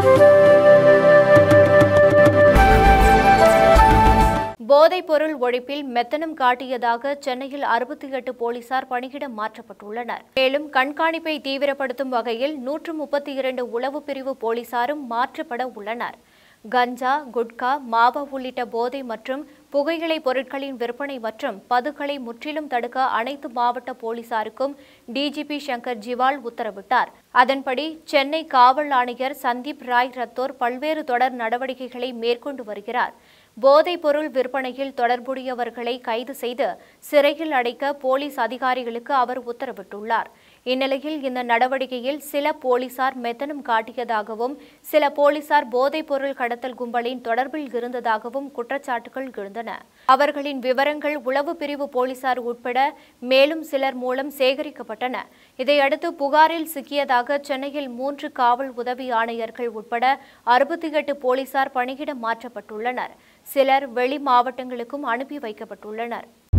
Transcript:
போதைப்பொருள் ஒழிப்பில் மெத்தனம் காட்டியதாக சென்னையில் அறுபத்தி எட்டு போலீசார் பணியிடம் மாற்றப்பட்டுள்ளனர் மேலும் கண்காணிப்பை தீவிரப்படுத்தும் வகையில் நூற்று முப்பத்தி இரண்டு உளவு பிரிவு போலீசாரும் மாற்றப்பட உள்ளனர் கஞ்சா குட்கா மாவா உள்ளிட்ட போதை மற்றும் புகையிலை பொருட்களின் விற்பனை மற்றும் பதுக்களை முற்றிலும் தடுக்க அனைத்து மாவட்ட போலீசாருக்கும் டிஜிபி சங்கர் ஜிவால் உத்தரவிட்டார் அதன்படி சென்னை காவல் ஆணையர் சந்தீப் ராய் ரத்தோர் பல்வேறு தொடர் நடவடிக்கைகளை மேற்கொண்டு வருகிறார் போதைப் பொருள் விற்பனையில் தொடர்புடையவர்களை கைது செய்து சிறையில் அடைக்க போலீஸ் அதிகாரிகளுக்கு அவர் உத்தரவிட்டுள்ளார் இந்நிலையில் இந்த நடவடிக்கையில் சில போலீசார் மெத்தனம் காட்டியதாகவும் சில போலீசார் போதைப் பொருள் கடத்தல் கும்பலின் தொடர்பில் இருந்ததாகவும் குற்றச்சாட்டுகள் எழுந்தன அவர்களின் விவரங்கள் உளவு பிரிவு போலீசார் உட்பட மேலும் சிலர் மூலம் சேகரிக்கப்பட்டன இதையடுத்து புகாரில் சிக்கியதாக சென்னையில் மூன்று காவல் உதவி ஆணையர்கள் உட்பட அறுபத்தி எட்டு போலீசார் பணியிடம் மாற்றப்பட்டுள்ளனர் சிலர் வெளி மாவட்டங்களுக்கும் அனுப்பி வைக்கப்பட்டுள்ளனர்